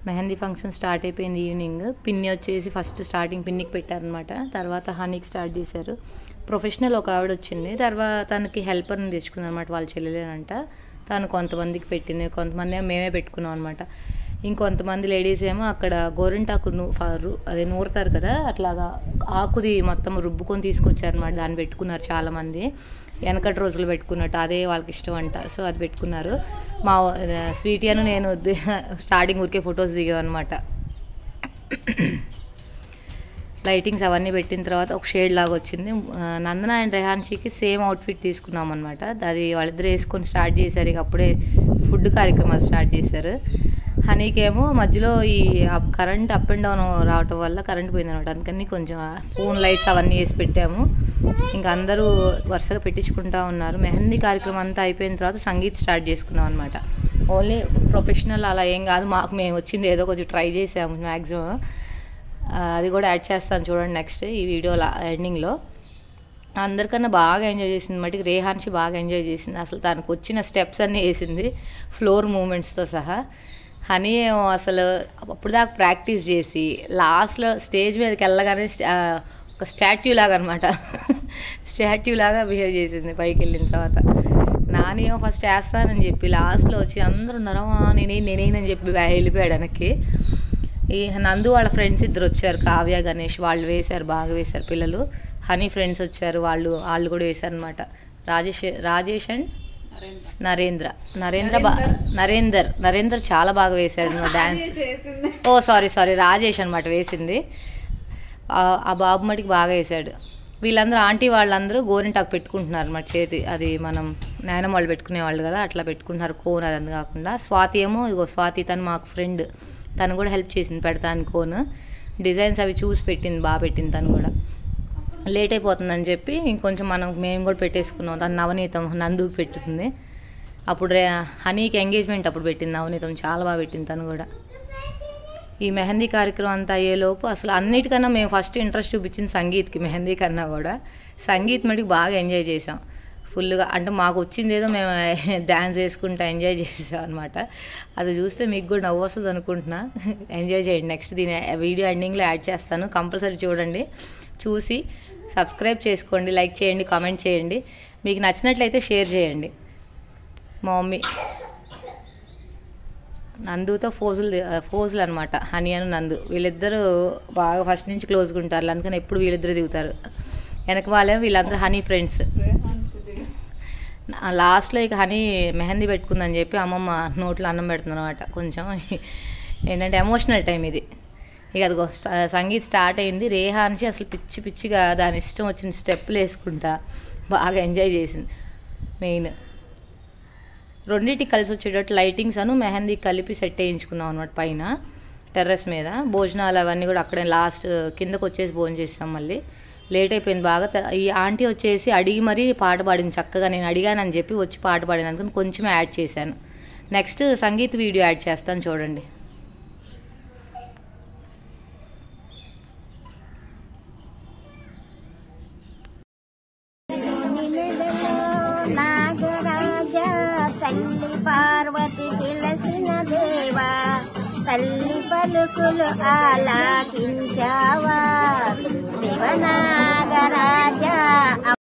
mehndi function start అయిపోయింది evening పిన్ని వచ్చేసి ఫస్ట్ స్టార్టింగ్ పిన్నికి పెట్టారనమాట తర్వాత హనీకి స్టార్ట్ చేశారు ప్రొఫెషనల్ ఒక ఆవిడ వచ్చింది తర్వాత తనకి హెల్పర్ని తెచ్చుకుంది అనమాట వాళ్ళ చెల్లెలేనంట తను కొంతమందికి పెట్టింది కొంతమంది ఏమో మేమే పెట్టుకున్నాం అనమాట ఇంకొంతమంది లేడీస్ ఏమో అక్కడ గోరింటాకు ను ఫ- రు- అదే నూరుతారు కదా అట్లాగా ఆకుది మొత్తం రుబ్బుకొని తీసుకొచ్చారనమాట దాన్ని పెట్టుకున్నారు చాలామంది వెనకటి రోజులు పెట్టుకున్నట్టు అదే వాళ్ళకి ఇష్టం అంట సో అది పెట్టుకున్నారు మా స్వీటీ అను నేను ది- స్టార్టింగ్ ఊరికే ఫొటోస్ దిగామన్నమాట లైటింగ్స్ అవన్నీ పెట్టిన తర్వాత ఒక షేడ్ లాగా వచ్చింది ఆ, నందన అండ్ రెహాన్షీకి సేమ్ అవుట్ఫిట్ తీసుకున్నాం అనమాట అది వాళ్ళిద్దరు వేసుకొని స్టార్ట్ చేశారు ఇక అప్పుడే ఫుడ్ కార్యక్రమాలు స్టార్ట్ చేశారు హనీకేమో మధ్యలో ఈ కరెంట్ అప్ అండ్ డౌన్ రావటం వల్ల కరెంట్ పోయింది అనమాట అందుకని కొంచెం ఫోన్ లైట్స్ అవన్నీ వేసి పెట్టాము ఇంకా అందరూ వరుసగా పెట్టించుకుంటా ఉన్నారు మెహందీ కార్యక్రమం అంతా అయిపోయిన తర్వాత సంగీత్ స్టార్ట్ చేసుకున్నాం అనమాట ఓన్లీ ప్రొఫెషనల్ అలా ఏం కాదు మాకు మేము వచ్చింది ఏదో కొంచెం ట్రై చేసాము మ్యాక్సిమం ఆ, అది కూడా యాడ్ చేస్తాను చూడండి నెక్స్ట్ ఈ వీడియో ఎండింగ్లో అందరికన్నా బాగా ఎంజాయ్ చేసింది మటుకు రేహాన్షి బాగా ఎంజాయ్ చేసింది అసలు తనకు వచ్చిన స్టెప్స్ అన్నీ వేసింది ఫ్లోర్ మూమెంట్స్తో సహా హనీ ఏమో అసలు అప్పుడు దాకా ప్రాక్టీస్ చేసి లాస్ట్లో స్టేజ్ మీదకి వెళ్ళగానే స్టా- ఆ, ఒక స్టాట్యూ లాగా అనమాట స్టాట్యూ లాగా బిహేవ్ చేసింది పైకి వెళ్ళిన తర్వాత నానేమో ఫస్ట్ వేస్తానని చెప్పి లాస్ట్లో వచ్చి అందరూ ఉన్నారు "ఆ, నేనే నేనేనని చెప్పి వే- వెళ్ళిపోయాడు వెనక్కి ఈ నందు వాళ్ళ ఫ్రెండ్స్ ఇద్దరు వచ్చారు కావ్య గణేష్ వాళ్ళు వేశారు బాగా వేశారు పిల్లలు హనీ ఫ్రెండ్స్ వచ్చారు వాళ్ళు వాళ్ళు కూడా వేశారు అనమాట రాజేష్ రాజేష్ అండ్ నరేంద్ర నరేంద్ర బా నరేందర్ నరేందర్ చాలా బాగా వేశాడు డాన్స్ ఓ సారీ సారీ రాజేష్ అనమాట వేసింది ఆ- ఆ బాబు మటుకు బాగా వేశాడు వీళ్ళందరూ ఆంటీ వాళ్ళందరూ గోరింటాకు పెట్టుకుంటున్నారు అన్నమాట చేతి అది మనం నాయనమ్మ వాళ్ళు పెట్టుకునే వాళ్ళు కదా అట్లా పెట్టుకుంటున్నారు కోన్ అది కాకుండా స్వాతి ఏమో ఇగో స్వాతి తను మాకు ఫ్రెండ్ తను కూడా హెల్ప్ చేసింది పెడతాను కోన్ డిజైన్స్ అవి చూసి పెట్టింది బాగా పెట్టింది తను కూడా లేట్ అయిపోతుందని చెప్పి ఇంకొంచెం మనం మేము కూడా పెట్టేసుకున్నాం తను నవనీతం నందుకు పెట్టుకుంది అప్పుడు రే హనీకి ఎంగేజ్మెంట్ అప్పుడు పెట్టింది నవనీతం చాలా బాగా పెట్టింది తను కూడా ఈ మెహందీ కార్యక్రమం అంతా అయ్యేలోపు అసలు అన్నిటికన్నా మేము ఫస్ట్ ఇంట్రెస్ట్ చూపించింది సంగీత్కి మెహందీ కన్నా కూడా సంగీత్ మటుకు బాగా ఎంజాయ్ చేసాం ఫుల్గా అంటే మాకు వచ్చింది ఏదో మేము డ్యాన్స్ వేసుకుంటా ఎంజాయ్ చేసాం అనమాట అది చూస్తే మీకు కూడా నవ్వు వస్తుంది అనుకుంటున్నా ఎంజాయ్ చేయండి నెక్స్ట్ దీని వీడియో ఎండింగ్లో యాడ్ చేస్తాను కంపల్సరీ చూడండి చూసి సబ్స్క్రైబ్ చేసుకోండి లైక్ చేయండి కామెంట్ చేయండి మీకు నచ్చినట్లయితే షేర్ చేయండి మా మమ్మీ నందుతో ఫోజులు ఫోజులు అనమాట హనీ అని నందు వీళ్ళిద్దరూ బాగా ఫస్ట్ నుంచి క్లోజ్గా ఉంటారు అందుకని ఎప్పుడు వీళ్ళిద్దరు దిగుతారు వెనక వాళ్ళేమో వీళ్ళందరూ హనీ ఫ్రెండ్స్ లాస్ట్లో ఇక హనీ మెహందీ పెట్టుకుందని చెప్పి అమ్మమ్మ నోట్లో అన్నం పెడుతుంది అనమాట కొంచెం ఏంటంటే ఎమోషనల్ టైం ఇది ఇక అదిగో స- సంగీత్ స్టార్ట్ అయింది రేహాన్సి అసలు పిచ్చి పిచ్చిగా దాని ఇష్టం వచ్చిన స్టెప్పులు వేసుకుంటా బాగా ఎంజాయ్ చేసింది మెయిన్ రెండింటికి కలిసి వచ్చేటట్టు లైటింగ్స్ అను మెహందీ కలిపి సెట్ వేయించుకున్నాం అనమాట పైన టెర్రస్ మీద భోజనాలు అవన్నీ కూడా అక్కడే లాస్ట్ కిందకు వచ్చేసి భోజనం చేస్తాం మళ్ళీ లేట్ అయిపోయింది బాగా త- ఈ ఆంటీ వచ్చేసి అడిగి మరీ పాట పాడింది చక్కగా నేను అడిగానని చెప్పి వచ్చి పాట పాడింది అందుకని కొంచెం యాడ్ చేశాను నెక్స్ట్ సంగీత్ వీడియో యాడ్ చేస్తాను చూడండి నాగరాజ తల్లి పార్వతి తెలిసిన దేవా తల్లి పలుకులు ఆలాకించావా శివనాగరాజ